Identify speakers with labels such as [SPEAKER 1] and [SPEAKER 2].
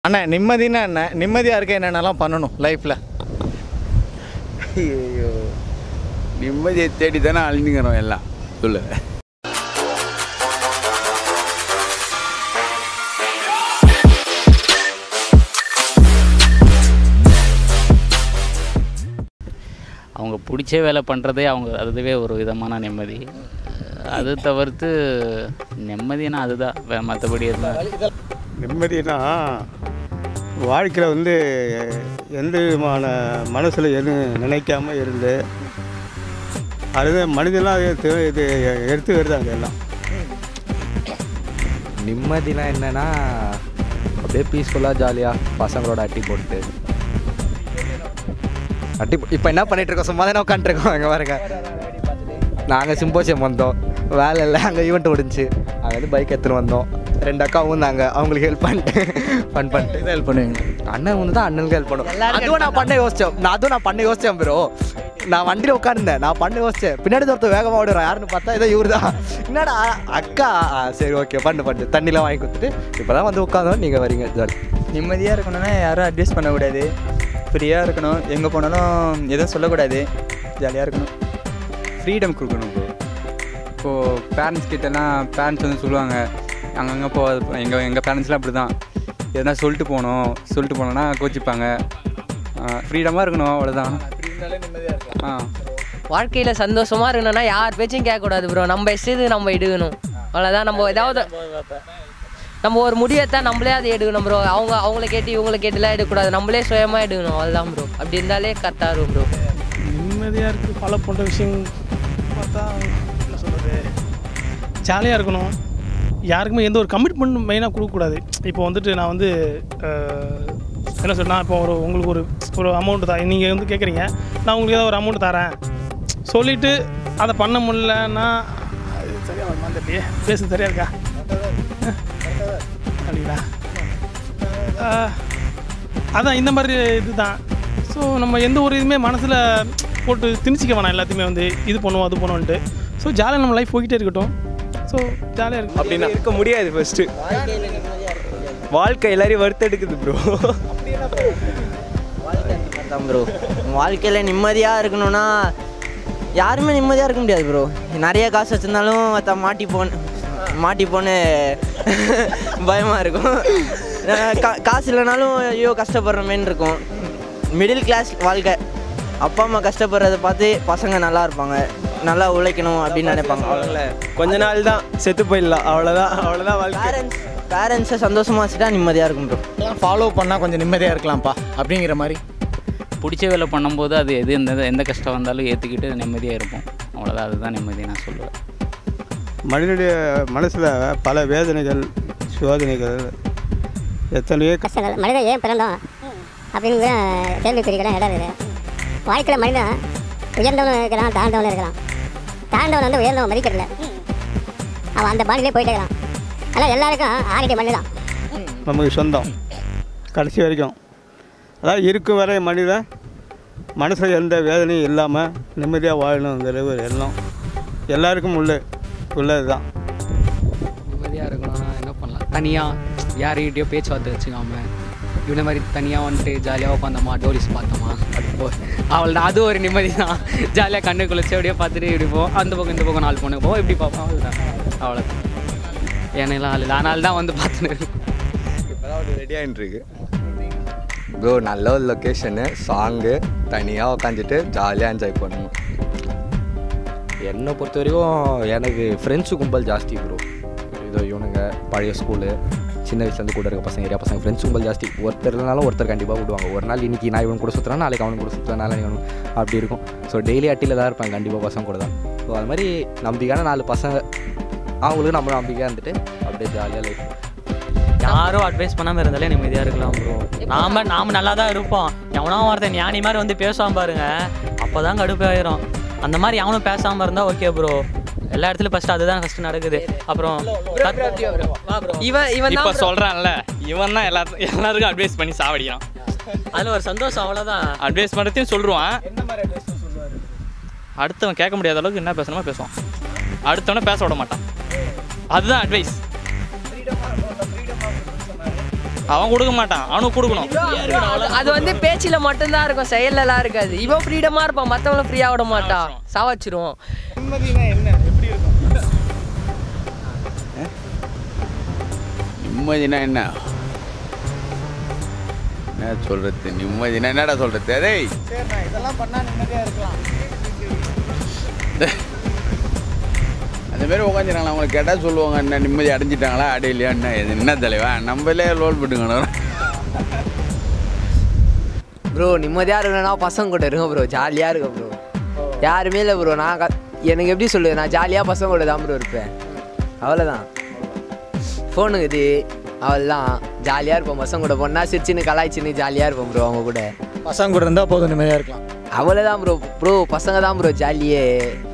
[SPEAKER 1] அண்ணா நிம்மதினா என்ன நிம்மதியாக இருக்க என்னென்னலாம் பண்ணணும் லைஃப்பில்
[SPEAKER 2] ஐயோ நிம்மதியை தேடி தானே அழிஞ்சுக்கிறோம் எல்லாம் சொல்லு
[SPEAKER 3] அவங்க பிடிச்ச வேலை பண்ணுறதே அவங்க அதுவே ஒரு விதமான நிம்மதி அது தவிர்த்து நிம்மதினா அதுதான் வே- மற்றபடி எதுவும்
[SPEAKER 4] நிம்மதினா வாழ்க்கையில் வந்து எந்த விதமான மனசில் எதுவும் நினைக்காம இருந்து அது மனிதெல்லாம் அது தெ- இது எடுத்து வருதாங்க எல்லாம்
[SPEAKER 5] நிம்மதினா என்னன்னா அப்படியே பீஸ்ஃபுல்லாக ஜாலியாக பசங்களோட அட்டி போட்டு அட்டி இப்போ என்ன பண்ணிட்டு இருக்கோம் சும்மா தானே உட்காந்துருக்கோம் அங்கே பாருங்க நாங்கள் சிம்போசியம் வந்தோம் வேலை இல்லை அங்கே ஈவெண்ட் முடிஞ்சு அங்கே வந்து பைக் எடுத்துகிட்டு வந்தோம் ரெண்டு அக்காவும் இருந்தாங்க அவங்களுக்கு ஹெல்ப் பண்ணிட்டு ஃபன் பண்ணிட்டு
[SPEAKER 1] ஹெல்ப் பண்ணுவீங்க
[SPEAKER 5] அண்ணன் வந்து தான் அண்ணனுக்கு ஹெல்ப் பண்ணும் அதுவும் நான் பண்ண யோசிச்சேன் நான் அதுவும் நான் பண்ண யோசிச்சேன் ப்ரோ நான் வண்டியில் உட்காந்துருந்தேன் நான் பண்ண யோசிச்சேன் பின்னாடி ஒருத்தர் வேகமாக ஓடுறோம் யாருன்னு பார்த்தா ஏதோ இவரு தான் என்னடா அக்கா ஆ, சரி ஓகே பண்ணு பண்ணு தண்ணிலாம் வாங்கி கொடுத்துட்டு இப்போ தான் வந்து உட்காந்தோம் நீங்கள் வரீங்க ஜாலி
[SPEAKER 6] நிம்மதியாக இருக்கணும்னா யாரும் அட்வைஸ் பண்ணக்கூடாது ஃப்ரீயாக இருக்கணும் எங்கே போனாலும் எதுவும் சொல்லக்கூடாது ஜாலியாக இருக்கணும்
[SPEAKER 7] ஃப்ரீடம் கொடுக்கணும் ப்ரோ இப்போது பேரண்ட்ஸ் கிட்டலாம் பேரண்ட்ஸ் வந்து சொல்லுவாங்க அங்கங்கே போகாது எங்கள் எங்கள் பேரண்ட்ஸ்லாம் அப்படி தான் எதனா சொல்லிட்டு போகணும் சொல்லிட்டு போனோன்னா கோச்சிப்பாங்க ஃப்ரீடமாக இருக்கணும் அவ்வளோதான் ஆ
[SPEAKER 8] வாழ்க்கையில் சந்தோஷமாக இருக்கணும்னா யார் பேச்சும் கேட்கக்கூடாது ப்ரோ நம்ம இஷ்டத்துக்கு நம்ம எடுக்கணும் அவ்வளோதான் நம்ம ஏதாவது நம்ம ஒரு முடிவைத்தான் நம்மளே அதை எடுக்கணும் ப்ரோ அவங்க அவங்கள கேட்டு இவங்கள கேட்டுலாம் எடுக்கக்கூடாது நம்மளே சுயமாக எடுக்கணும் அவ்வளோதான் ப்ரோ அப்படி இருந்தாலே கரெக்டாக இருக்கும் ப்ரோ
[SPEAKER 9] நிம்மதியாக இருக்குது ஃபாலோ பண்ணுற விஷயம் பார்த்தா என்ன சொல்கிறது ஜாலியாக இருக்கணும் யாருக்குமே எந்த ஒரு கமிட்மெண்ட் மெயினாக கொடுக்கக்கூடாது இப்போ வந்துட்டு நான் வந்து அஹ், என்ன சொல்றேன் நான் இப்போ ஒரு உங்களுக்கு ஒரு ஒரு அமௌண்ட் தான் நீங்கள் வந்து கேட்குறீங்க நான் உங்களுக்கு ஏதாவது ஒரு அமௌண்ட் தரேன் சொல்லிவிட்டு அதை பண்ண முடியலன்னா அது சரியாக வருமா தெரியலையே பேசு சரியா இருக்கா அப்படிங்களா அஹ், அதான் இந்த மாதிரி இதுதான் ஸோ நம்ம எந்த ஒரு இதுவுமே மனசில் போட்டு திணிச்சிக்க வேணாம் எல்லாத்தையுமே வந்து இது பண்ணுவோம் அது பண்ணுவோன்ட்டு ஸோ ஜாலியாக நம்ம லைஃப் போய்கிட்டே இருக்கட்டும் ஸோ ஜாலியாக இருக்கும்
[SPEAKER 6] அப்படின்னா இருக்க முடியாது ஃபஸ்ட்டு வாழ்க்கை எல்லாரையும் வறுத்தெடுக்குது ப்ரோ
[SPEAKER 10] தான் ப்ரோ வாழ்க்கையில் நிம்மதியாக இருக்கணும்னா யாருமே நிம்மதியாக இருக்க முடியாது ப்ரோ நிறைய காசு வச்சுருந்தாலும் மற்ற மாட்டிப்போன்னு மாட்டிப்போன்னு பயமாக இருக்கும் அஹ் கா காசு இல்லைனாலும் ஐயோ கஷ்டப்படுறமேன்னு இருக்கும் மிடில் கிளாஸ் வாழ்க்கை அப்பா அம்மா கஷ்டப்படுறத பார்த்து பசங்க நல்லா இருப்பாங்க நல்லா உழைக்கணும் அப்படின்னு நினைப்பாங்க அவங்கள
[SPEAKER 6] கொஞ்ச நாள் தான் செத்து போயிடலாம் அவ்வளோதான் அவ்வளோதான் வாழ்க்கை
[SPEAKER 10] பேரண்ட்ஸ் பேரண்ட்ஸை சந்தோஷமாக வச்சுட்டா நிம்மதியாக இருக்கும் ப்ரோ
[SPEAKER 1] ஃபாலோ பண்ணால் கொஞ்சம் நிம்மதியாக இருக்கலாம்ப்பா அப்படிங்கிற மாதிரி
[SPEAKER 3] பிடிச்ச வேலை பண்ணும்போது அது எது எந்த எந்த கஷ்டம் வந்தாலும் ஏற்றுக்கிட்டு நிம்மதியாக இருப்போம் அவ்வளோதான் அதுதான் நிம்மதி நான் சொல்லுவேன்
[SPEAKER 4] மனிதனுடைய மனசில் பல வேதனைகள் சோதனைகள் எத்தனையோ
[SPEAKER 11] கஷ்டங்கள் மனிதன் ஏன் பிறந்தோம் அப்படிங்கிற கேள்விக்குறிக்கெல்லாம் இடம் இருக்குது வாழ்க்கையில் மனிதன் உயர்ந்தவனும் இருக்கிறான் தாழ்ந்தவனும் இருக்கிறான் தாழ்ந்தவன் வந்து உயர்ந்தவன் மதிக்கிறதில்ல அவன் அந்த பாணிலே போயிட்டே இருக்கிறான் ஆனால் எல்லாருக்கும் ஆரடி மண்ணு தான்
[SPEAKER 4] நமக்கு சொந்தம் கடைசி வரைக்கும் அதாவது இருக்கும் வரை மனிதன் மனசில் எந்த வேதனையும் இல்லாமல் நிம்மதியாக வாழணுங்கிற ஒரு எண்ணம் எல்லாருக்கும் உள்ள உள்ளது தான்
[SPEAKER 12] நிம்மதியாக இருக்கணும்னா என்ன பண்ணலாம் தனியாக யார்கிட்டயோ பேச்சுவார்த்தை வச்சுக்காம இவனை மாதிரி தனியாக வந்துட்டு ஜாலியாக உட்காந்தோமா டோரிஸ் பார்த்தோமா அப்படி போ அவள்தான் அது ஒரு நிம்மதி தான் ஜாலியாக கண்ணு குளிச்சு அப்படியே பார்த்துட்டு இப்படி போ அந்த பக்கம் இந்த பக்கம் நாலு பொண்ணு போ இப்படி பார்ப்போம் அவ்வளோதான் அவ்வளோதான் ஏன்னெல்லாம் ஆள் இல்லை அதனால தான் வந்து பார்த்துன்னு இருக்கேன்.
[SPEAKER 5] ரெடி ஆகிட்டு இருக்கு ப்ரோ நல்ல ஒரு லொக்கேஷனு சாங்கு தனியாக உட்காந்துட்டு ஜாலியாக என்ஜாய் பண்ணணும் என்னை பொறுத்த வரைக்கும் எனக்கு ஃப்ரெண்ட்ஸு கும்பல் ஜாஸ்தி ப்ரோ இதோ இவனுங்க பழைய ஸ்கூலு சின்ன வயசுலேருந்து கூட இருக்க பசங்க ஏரியா பசங்க ஃப்ரெண்ட்ஸ் கும்பல் ஜாஸ்தி ஒருத்தர் இல்லைனாலும் ஒருத்தர் கண்டிப்பாக விடுவாங்க ஒரு நாள் இன்னைக்கு நான் இவன் கூட சுற்றுறேன் நாளைக்கு அவனுக்கு கூட சுற்றுறேன் நாளைக்கு அவனுக்கு அப்படி இருக்கும் ஸோ டெய்லி அட்டியில் தான் இருப்பேன் கண்டிப்பாக பசங்க கூட தான் ஸோ அது மாதிரி நம்பிக்கையான நாலு பசங்க அவங்களுக்கு நம்ம நம்பிக்கையாக இருந்துட்டு அப்படியே ஜாலியாக லைஃப்
[SPEAKER 13] யாரும் அட்வைஸ் பண்ணாமல் இருந்தாலே நிம்மதியாக இருக்கலாம் ப்ரோ நாம நாம நல்லா தான் இருப்போம் எவனோ ஒருத்தன் ஞானி மாதிரி வந்து பேசுவான் பாருங்க அப்போ தான் கடுப்பாயிரும் அந்த மாதிரி எவனும் பேசாமல் இருந்தால் ஓகே ப்ரோ எல்லா இடத்துலையும் ஃபஸ்ட்டு அதுதான் ஃபஸ்ட்டு நடக்குது அப்புறம்
[SPEAKER 8] இவன் இவன்
[SPEAKER 13] இப்போ
[SPEAKER 8] தான்
[SPEAKER 13] சொல்கிறான்ல இவன் தான் எல்லா எல்லாருக்கும் அட்வைஸ் பண்ணி சாவடிக்கிறான் அதில் ஒரு சந்தோஷம் அவ்வளோதான் அட்வைஸ் பண்ணுறதையும் சொல்லிடுவான் அடுத்தவன் கேட்க முடியாத அளவுக்கு என்ன பேசணுமோ பேசுவான் அடுத்தவனை பேச விட மாட்டான் அதுதான் அட்வைஸ்
[SPEAKER 14] அவன் கொடுக்க மாட்டான் அவனுக்கு கொடுக்கணும்
[SPEAKER 8] அது- அது வந்து பேச்சில் மட்டும்தான் இருக்கும் செயல்லலாம் இருக்காது இவன் ஃப்ரீடமாக இருப்பான் மற்றவங்கள ஃப்ரீயாக விட மாட்டான் சாவச்சிருவோம்
[SPEAKER 1] நிம்மதினா என்ன எப்படி இருக்கும்
[SPEAKER 2] நிம்மதினா என்ன என்ன சொல்றது நிம்மதினா என்னடா சொல்றது அதே
[SPEAKER 1] சரிண்ணா இதெல்லாம் பண்ணால் நிம்மதியாக இருக்கலாம்
[SPEAKER 2] அந்த மாதிரி உட்காந்துருக்காங்களா அவங்களை கேட்டால் சொல்லுவாங்க என்ன நிம்மதி அடைஞ்சிட்டாங்களா அடையிலையா என்ன இது என்ன தலைவா நம்மளே லோல் போட்டுக்கணும்
[SPEAKER 15] ப்ரோ நிம்மதியாக இருக்கணும்னா பசங்க கூட இருங்க ப்ரோ ஜாலியாக இருக்க ப்ரோ யாருமே இல்லை ப்ரோ நான் க- எனக்கு எப்படி சொல்லுவேன் நான் ஜாலியாக பசங்க கூட தான் ப்ரோ இருப்பேன் அவ்வளோதான் ஃபோனுக்கு இது அவ்வளோதான் ஜாலியாக இருப்போம் பசங்க கூட போனால் சிரிச்சின்னு கலாய்ச்சின்னு ஜாலியாக இருப்போம் ப்ரோ அவங்க கூட
[SPEAKER 1] பசங்க கூட இருந்தால் போதும் நிம்மதியாக இருக்கலாம்
[SPEAKER 15] அவ்வளோதான் ப்ரோ ப்ரோ பசங்க தான் ப்ரோ ஜாலியே